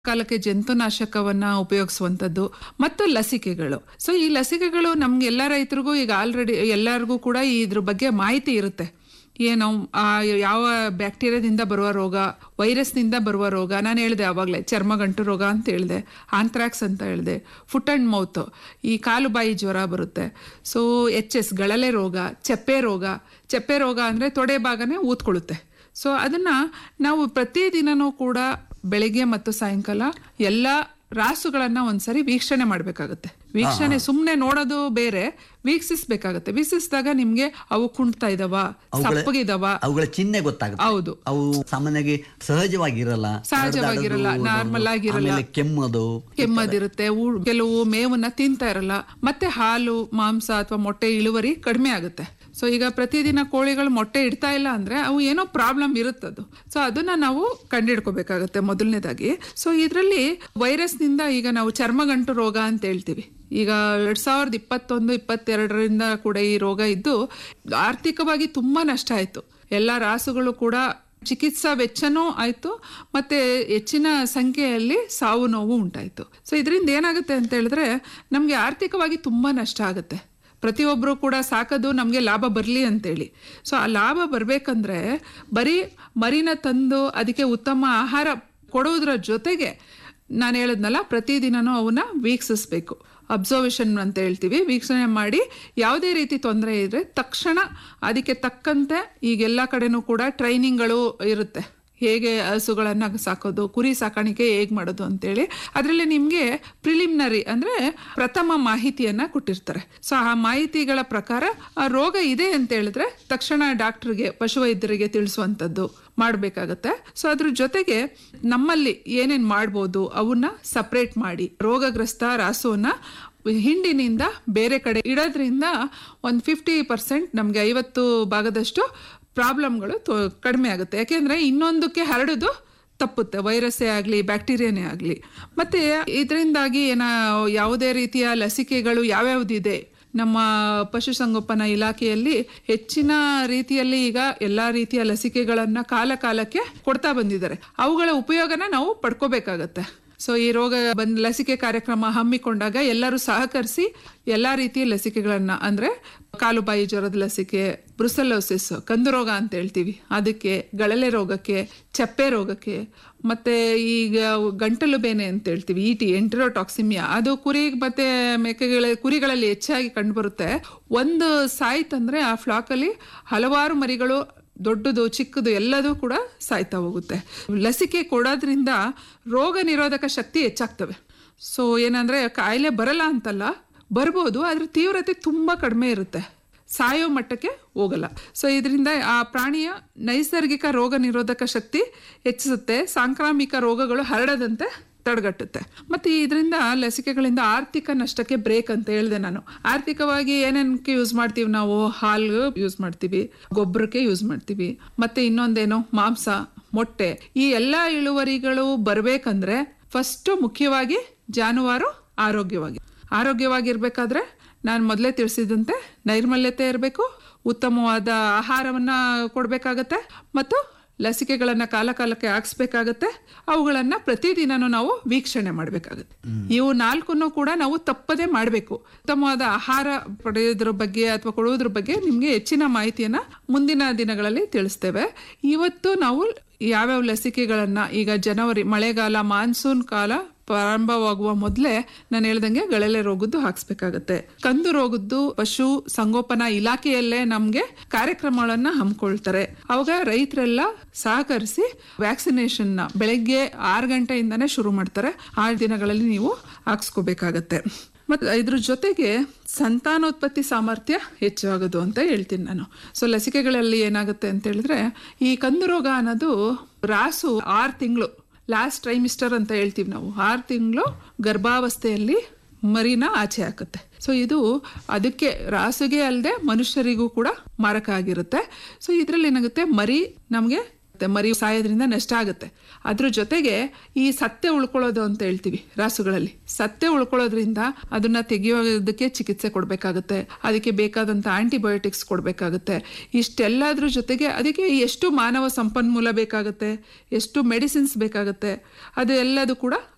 ಕಾಲಕ್ಕೆ ಜಂತುನಾಶಕವನ್ನ ಉಪಯೋಗಿಸುವಂತದ್ದು ಮತ್ತು ಲಸಿಕೆಗಳು ಸೊ ಈ ಲಸಿಕೆಗಳು ನಮ್ಗೆ ಎಲ್ಲ ರೈತರಿಗೂ ಈಗ ಆಲ್ರೆಡಿ ಎಲ್ಲರಿಗೂ ಕೂಡ ಇದ್ರ ಬಗ್ಗೆ ಮಾಹಿತಿ ಇರುತ್ತೆ ಏನು ಆ ಯಾವ ಬ್ಯಾಕ್ಟೀರಿಯಾದಿಂದ ಬರುವ ರೋಗ ವೈರಸ್ನಿಂದ ಬರುವ ರೋಗ ನಾನು ಹೇಳಿದೆ ಆವಾಗಲೇ ಚರ್ಮಗಂಟು ರೋಗ ಅಂತ ಹೇಳಿದೆ ಆಂಥ್ರಾಕ್ಸ್ ಅಂತ ಹೇಳಿದೆ ಫುಟ್ ಅಂಡ್ ಮೌತ್ ಈ ಕಾಲು ಬಾಯಿ ಜ್ವರ ಬರುತ್ತೆ ಸೊ ಎಚ್ ಎಸ್ ಗಳಲೆ ರೋಗ ಚಪ್ಪೆ ರೋಗ ಚಪ್ಪೆ ರೋಗ ಅಂದರೆ ತೊಡೆ ಭಾಗನೇ ಊದ್ಕೊಳ್ಳುತ್ತೆ ಸೊ ಅದನ್ನ ನಾವು ಪ್ರತಿದಿನನೂ ಕೂಡ ಬೆಳಗ್ಗೆ ಮತ್ತು ಸಾಯಂಕಾಲ ಎಲ್ಲ ರಾಸುಗಳನ್ನ ಒಂದ್ಸರಿ ವೀಕ್ಷಣೆ ಮಾಡಬೇಕಾಗುತ್ತೆ ವೀಕ್ಷಣೆ ಸುಮ್ಮನೆ ನೋಡೋದು ಬೇರೆ ವೀಕ್ಷಿಸ್ಬೇಕಾಗತ್ತೆ ವೀಕ್ಷಿಸಿದಾಗ ನಿಮ್ಗೆ ಅವು ಕುಣ್ತಾ ಇದಾವ ಸಪ್ಪಗಿದಾವ ಅವುಗಳ ಚಿಹ್ನೆ ಗೊತ್ತಾಗುತ್ತೆ ಹೌದು ಅವು ಸಾಮಾನ್ಯವಾಗಿ ಸಹಜವಾಗಿರಲ್ಲ ಸಹಜವಾಗಿರಲ್ಲ, ಹರದಾಡೋದು, normal ಆಗಿರಲ್ಲ. ಆಮೇಲೆ ಕೆಮ್ಮೋದು ಕೆಮ್ಮದಿರುತ್ತೆ ಊ- ಕೆಲವು ಮೇವನ್ನ ತಿಂತಾ ಇರಲ್ಲ ಮತ್ತೆ ಹಾಲು ಮಾಂಸ ಅಥವಾ ಮೊಟ್ಟೆ ಇಳುವರಿ ಕಡಿಮೆ ಆಗುತ್ತೆ ಸೊ ಈಗ ಪ್ರತಿದಿನ ಕೋಳಿಗಳು ಮೊಟ್ಟೆ ಇಡ್ತಾ ಇಲ್ಲ ಅಂದ್ರೆ ಅವು ಏನೋ ಪ್ರಾಬ್ಲಮ್ ಇರುತ್ತದು ಸೊ ಅದನ್ನ ನಾವು ಕಂಡಿಡ್ಕೋಬೇಕಾಗತ್ತೆ ಮೊದಲನೇದಾಗಿ ಸೊ ಇದರಲ್ಲಿ ವೈರಸ್ನಿಂದ ಈಗ ನಾವು ಚರ್ಮಗಂಟು ರೋಗ ಅಂತ ಹೇಳ್ತೀವಿ ಈಗ ಎರಡ್ ಸಾವಿರದ ಇಪ್ಪತ್ತೊಂದು ಇಪ್ಪತ್ತೆರಡರಿಂದ ಕೂಡ ಈ ರೋಗ ಇದ್ದು ಆರ್ಥಿಕವಾಗಿ ತುಂಬಾ ನಷ್ಟ ಆಯ್ತು ಎಲ್ಲ ರಾಸುಗಳು ಕೂಡ ಚಿಕಿತ್ಸಾ ವೆಚ್ಚನೂ ಆಯ್ತು ಮತ್ತೆ ಹೆಚ್ಚಿನ ಸಂಖ್ಯೆಯಲ್ಲಿ ಸಾವು ನೋವು ಉಂಟಾಯ್ತು ಸೊ ಇದರಿಂದ ಏನಾಗುತ್ತೆ ಅಂತ ಹೇಳಿದ್ರೆ ನಮಗೆ ಆರ್ಥಿಕವಾಗಿ ತುಂಬಾ ನಷ್ಟ ಆಗುತ್ತೆ ಪ್ರತಿಯೊಬ್ಬರು ಕೂಡ ಸಾಕೋದು ನಮಗೆ ಲಾಭ ಬರಲಿ ಅಂತೇಳಿ ಸೊ ಆ ಲಾಭ ಬರಬೇಕಂದ್ರೆ ಬರೀ ಮರಿನ ತಂದು ಅದಕ್ಕೆ ಉತ್ತಮ ಆಹಾರ ಕೊಡುವುದರ ಜೊತೆಗೆ ನಾನು ಹೇಳಿದ್ನಲ್ಲ ಪ್ರತಿದಿನನೂ ಅವನ್ನ ವೀಕ್ಷಿಸ್ಬೇಕು ಅಬ್ಸರ್ವೇಷನ್ ಅಂತ ಹೇಳ್ತೀವಿ ವೀಕ್ಷಣೆ ಮಾಡಿ ಯಾವುದೇ ರೀತಿ ತೊಂದರೆ ಇದ್ರೆ ತಕ್ಷಣ ಅದಕ್ಕೆ ತಕ್ಕಂತೆ ಈಗೆಲ್ಲ ಕಡೆನೂ ಕೂಡ ಟ್ರೈನಿಂಗ್ಗಳು ಇರುತ್ತೆ ಹೇಗೆ ಹಸುಗಳನ್ನ ಸಾಕೋದು ಕುರಿ ಸಾಕಾಣಿಕೆ ಹೇಗೆ ಮಾಡೋದು ಅಂತೇಳಿ ಅದರಲ್ಲಿ ನಿಮಗೆ ಪ್ರಿಲಿಮಿನರಿ ಅಂದ್ರೆ ಪ್ರಥಮ ಮಾಹಿತಿಯನ್ನ ಕೊಟ್ಟಿರ್ತಾರೆ ಸೊ ಆ ಮಾಹಿತಿಗಳ ಪ್ರಕಾರ ಆ ರೋಗ ಇದೆ ಅಂತ ಹೇಳಿದ್ರೆ ತಕ್ಷಣ ಡಾಕ್ಟರ್ಗೆ ಪಶುವೈದ್ಯರಿಗೆ ತಿಳಿಸುವಂಥದ್ದು ಮಾಡಬೇಕಾಗತ್ತೆ ಸೊ ಅದ್ರ ಜೊತೆಗೆ ನಮ್ಮಲ್ಲಿ ಏನೇನ್ ಮಾಡ್ಬೋದು ಅವನ್ನ ಸಪ್ರೇಟ್ ಮಾಡಿ ರೋಗಗ್ರಸ್ತ ರಾಸುವನ್ನ ಹಿಂಡಿನಿಂದ ಬೇರೆ ಕಡೆ ಇಡೋದ್ರಿಂದ ಒಂದು ಫಿಫ್ಟಿ ಪರ್ಸೆಂಟ್ ನಮಗೆ ಐವತ್ತು ಭಾಗದಷ್ಟು ಪ್ರಾಬ್ಲಮ್ಗಳು ಕಡಿಮೆ ಆಗುತ್ತೆ ಯಾಕೆಂದ್ರೆ ಇನ್ನೊಂದಕ್ಕೆ ಹರಡೋದು ತಪ್ಪುತ್ತೆ ವೈರಸ್ಸೇ ಆಗಲಿ ಬ್ಯಾಕ್ಟೀರಿಯಾನೇ ಆಗಲಿ ಮತ್ತೆ ಇದರಿಂದಾಗಿ ಏನ ಯಾವುದೇ ರೀತಿಯ ಲಸಿಕೆಗಳು ಯಾವ್ಯಾವ್ದಿದೆ ನಮ್ಮ ಪಶುಸಂಗೋಪನಾ ಇಲಾಖೆಯಲ್ಲಿ ಹೆಚ್ಚಿನ ರೀತಿಯಲ್ಲಿ ಈಗ ಎಲ್ಲಾ ರೀತಿಯ ಲಸಿಕೆಗಳನ್ನ ಕಾಲ ಕಾಲಕ್ಕೆ ಕೊಡ್ತಾ ಬಂದಿದ್ದಾರೆ ಅವುಗಳ ಉಪಯೋಗನ ನಾವು ಪಡ್ಕೋಬೇಕಾಗತ್ತೆ ಸೊ ಈ ರೋಗ ಬಂದ್ ಲಸಿಕೆ ಕಾರ್ಯಕ್ರಮ ಹಮ್ಮಿಕೊಂಡಾಗ ಎಲ್ಲರೂ ಸಹಕರಿಸಿ ಎಲ್ಲಾ ರೀತಿಯ ಲಸಿಕೆಗಳನ್ನ ಅಂದ್ರೆ ಕಾಲು ಬಾಯಿ ಜ್ವರದ ಲಸಿಕೆ ಬ್ರುಸೆಲೋಸಿಸ್ ಕಂದು ರೋಗ ಅಂತ ಹೇಳ್ತೀವಿ ಅದಕ್ಕೆ ಗಳಲೆ ರೋಗಕ್ಕೆ ಚಪ್ಪೆ ರೋಗಕ್ಕೆ ಮತ್ತೆ ಈಗ ಗಂಟಲು ಬೇನೆ ಅಂತ ಹೇಳ್ತೀವಿ ಇಟಿ ಎಂಟ್ರೋಟಾಕ್ಸಿಮಿಯಾ ಅದು ಕುರಿ ಮತ್ತೆ ಮೇಕೆಗಳ ಕುರಿಗಳಲ್ಲಿ ಹೆಚ್ಚಾಗಿ ಕಂಡುಬರುತ್ತೆ ಒಂದು ಸಾಯ್ತಂದ್ರೆ ಆ ಫ್ಲಾಕಲ್ಲಿ ಹಲವಾರು ಮರಿಗಳು ದೊಡ್ಡದು ಚಿಕ್ಕದು ಎಲ್ಲದೂ ಕೂಡ ಸಾಯ್ತಾ ಹೋಗುತ್ತೆ ಲಸಿಕೆ ಕೊಡೋದ್ರಿಂದ ರೋಗ ನಿರೋಧಕ ಶಕ್ತಿ ಹೆಚ್ಚಾಗ್ತವೆ ಸೊ ಏನಂದ್ರೆ ಕಾಯಿಲೆ ಬರಲ್ಲ ಅಂತಲ್ಲ ಬರ್ಬೋದು ಅದ್ರ ತೀವ್ರತೆ ತುಂಬಾ ಕಡಿಮೆ ಇರುತ್ತೆ ಸಾಯೋ ಮಟ್ಟಕ್ಕೆ ಹೋಗಲ್ಲ ಸೊ ಇದರಿಂದ ಆ ಪ್ರಾಣಿಯ ನೈಸರ್ಗಿಕ ರೋಗ ನಿರೋಧಕ ಶಕ್ತಿ ಹೆಚ್ಚಿಸುತ್ತೆ ಸಾಂಕ್ರಾಮಿಕ ರೋಗಗಳು ಹರಡದಂತೆ ತಡೆಗಟ್ಟುತ್ತೆ ಮತ್ತೆ ಇದರಿಂದ ಲಸಿಕೆಗಳಿಂದ ಆರ್ಥಿಕ ನಷ್ಟಕ್ಕೆ ಬ್ರೇಕ್ ಅಂತ ಹೇಳಿದೆ ನಾನು ಆರ್ಥಿಕವಾಗಿ ಏನೇನಕ್ಕೆ ಯೂಸ್ ಮಾಡ್ತೀವಿ ನಾವು ಹಾಲು ಯೂಸ್ ಮಾಡ್ತೀವಿ ಗೊಬ್ಬರಕ್ಕೆ ಯೂಸ್ ಮಾಡ್ತೀವಿ ಮತ್ತೆ ಇನ್ನೊಂದೇನು ಮಾಂಸ ಮೊಟ್ಟೆ ಈ ಎಲ್ಲ ಇಳುವರಿಗಳು ಬರ್ಬೇಕಂದ್ರೆ ಫಸ್ಟ್ ಮುಖ್ಯವಾಗಿ ಜಾನುವಾರು ಆರೋಗ್ಯವಾಗಿ ಆರೋಗ್ಯವಾಗಿರ್ಬೇಕಾದ್ರೆ ನಾನು ಮೊದಲೇ ತಿಳಿಸಿದಂತೆ ನೈರ್ಮಲ್ಯತೆ ಇರಬೇಕು ಉತ್ತಮವಾದ ಆಹಾರವನ್ನ ಕೊಡಬೇಕಾಗತ್ತೆ ಮತ್ತು ಲಸಿಕೆಗಳನ್ನ ಕಾಲ ಕಾಲಕ್ಕೆ ಹಾಕ್ಸ್ಬೇಕಾಗತ್ತೆ ಅವುಗಳನ್ನ ಪ್ರತಿದಿನನೂ ನಾವು ವೀಕ್ಷಣೆ ಮಾಡಬೇಕಾಗತ್ತೆ ಇವು ನಾಲ್ಕನ್ನು ಕೂಡ ನಾವು ತಪ್ಪದೇ ಮಾಡಬೇಕು ಉತ್ತಮವಾದ ಆಹಾರ ಪಡೆಯೋದ್ರ ಬಗ್ಗೆ ಅಥವಾ ಕೊಡುವುದ್ರ ಬಗ್ಗೆ ನಿಮ್ಗೆ ಹೆಚ್ಚಿನ ಮಾಹಿತಿಯನ್ನ ಮುಂದಿನ ದಿನಗಳಲ್ಲಿ ತಿಳಿಸ್ತೇವೆ ಇವತ್ತು ನಾವು ಯಾವ್ಯಾವ ಲಸಿಕೆಗಳನ್ನ ಈಗ ಜನವರಿ ಮಳೆಗಾಲ ಮಾನ್ಸೂನ್ ಕಾಲ ಪ್ರಾರಂಭವಾಗುವ ಮೊದಲೇ ನಾನು ಹೇಳ್ದಂಗೆ ಗಳಲೆ ರೋಗದ್ದು ಹಾಕ್ಸ್ಬೇಕಾಗತ್ತೆ ಕಂದು ರೋಗದ್ದು ಪಶು ಸಂಗೋಪನಾ ಇಲಾಖೆಯಲ್ಲೇ ನಮ್ಗೆ ಕಾರ್ಯಕ್ರಮಗಳನ್ನ ಹಮ್ಮಿಕೊಳ್ತಾರೆ ಅವಾಗ ರೈತರೆಲ್ಲ ಸಹಕರಿಸಿ ವ್ಯಾಕ್ಸಿನೇಷನ್ ನ ಬೆಳಗ್ಗೆ ಆರು ಗಂಟೆಯಿಂದಾನೇ ಶುರು ಮಾಡ್ತಾರೆ ಆ ದಿನಗಳಲ್ಲಿ ನೀವು ಹಾಕ್ಸ್ಕೋಬೇಕಾಗತ್ತೆ ಮತ್ತು ಇದ್ರ ಜೊತೆಗೆ ಸಂತಾನೋತ್ಪತ್ತಿ ಸಾಮರ್ಥ್ಯ ಹೆಚ್ಚಾಗೋದು ಅಂತ ಹೇಳ್ತೀನಿ ನಾನು ಸೊ ಲಸಿಕೆಗಳಲ್ಲಿ ಏನಾಗುತ್ತೆ ಅಂತ ಹೇಳಿದ್ರೆ ಈ ಕಂದು ರೋಗ ಅನ್ನೋದು ರಾಸು ಆರು ತಿಂಗಳು ಲಾಸ್ಟ್ ಟ್ರೈಮಿಸ್ಟರ್ ಅಂತ ಹೇಳ್ತೀವಿ ನಾವು ಆರು ತಿಂಗಳು ಗರ್ಭಾವಸ್ಥೆಯಲ್ಲಿ ಮರಿನ ಆಚೆ ಹಾಕುತ್ತೆ ಸೊ ಇದು ಅದಕ್ಕೆ ರಾಸುಗೆ ಅಲ್ಲದೆ ಮನುಷ್ಯರಿಗೂ ಕೂಡ ಮಾರಕ ಆಗಿರುತ್ತೆ ಸೊ ಇದರಲ್ಲಿ ಏನಾಗುತ್ತೆ ಮರಿ ನಮಗೆ ಮರಿ ಸಾಯೋದ್ರಿಂದ ನಷ್ಟ ಆಗುತ್ತೆ ಅದ್ರ ಜೊತೆಗೆ ಈ ಸತ್ತೆ ಉಳ್ಕೊಳ್ಳೋದು ಅಂತ ಹೇಳ್ತೀವಿ ರಾಸುಗಳಲ್ಲಿ ಸತ್ತೆ ಉಳ್ಕೊಳ್ಳೋದ್ರಿಂದ ಅದನ್ನ ತೆಗೆಯೋದಕ್ಕೆ ಚಿಕಿತ್ಸೆ ಕೊಡಬೇಕಾಗುತ್ತೆ ಅದಕ್ಕೆ ಬೇಕಾದಂತ ಆಂಟಿಬಯೋಟಿಕ್ಸ್ ಕೊಡಬೇಕಾಗುತ್ತೆ ಇಷ್ಟೆಲ್ಲದ್ರ ಜೊತೆಗೆ ಅದಕ್ಕೆ ಎಷ್ಟು ಮಾನವ ಸಂಪನ್ಮೂಲ ಬೇಕಾಗುತ್ತೆ ಎಷ್ಟು ಮೆಡಿಸಿನ್ಸ್ ಬೇಕಾಗುತ್ತೆ ಅದು ಎಲ್ಲದು ಕೂಡ